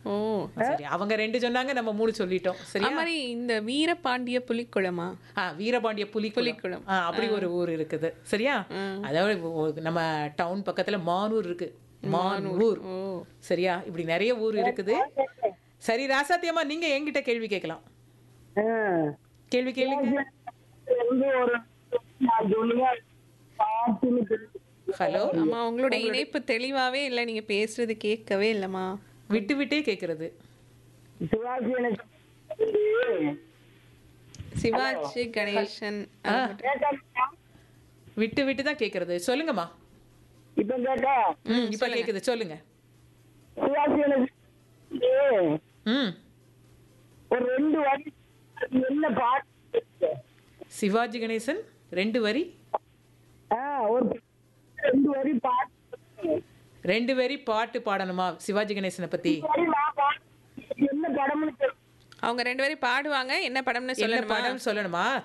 ஓ சரி அவங்க ரெண்டு சொன்னாங்க நம்ம மூணு சொல்லிட்டோம் சரியா அது மாதிரி இந்த வீரபாண்டிய புலிக்குளமா ஆ வீரபாண்டிய புலி புலிக்குளம். ஆ அப்படி ஒரு ஊர் இருக்குது சரியா அதாவது ஒ- நம்ம டவுன் பக்கத்துல மானூர் இருக்கு மானூர் ஓ சரியா இப்படி நிறைய ஊர் இருக்குது சரி ராசாத்தியம்மா நீங்க என்கிட்ட கேள்வி கேட்கலாம் கேள்வி கேளுங்க வந்து ஒரு நான் சொல்லுங்க பாட்டுன்னு தெரியும். ஹலோ ஆமா உங்களோட இணைப்பு தெளிவாவே இல்லை நீங்க பேசுறது கேட்கவே இல்லைம்மா விட்டு விட்டே கேக்குறது சிவாஜி எனக்கு சிவாஜி கணேசன் அது மட்டும். கேட்காதீங்களா? விட்டு விட்டு தான் கேக்குறது சொல்லுங்கம்மா இப்ப கேட்டா ம் இப்ப கேக்குது சொல்லுங்க சிவாஜி எனக்கு ம் ஒரு ரெண்டு வாட்டி என்ன பாட்டு சிவாஜி கணேசன் ரெண்டு வரி ஆ, ஒரு ரெண்டு வரி பாட்டு ரெண்டு வரி பாட்டு பாடணுமா சிவாஜி கணேசனை பத்தி சரி, நான் பாட்டு என்ன படம்னு தெரியும் அவங்க ரெண்டு பேரும் பாடுவாங்க என்ன படம்னு என்ன சொல்லணுமா படம் சொல்லணுமா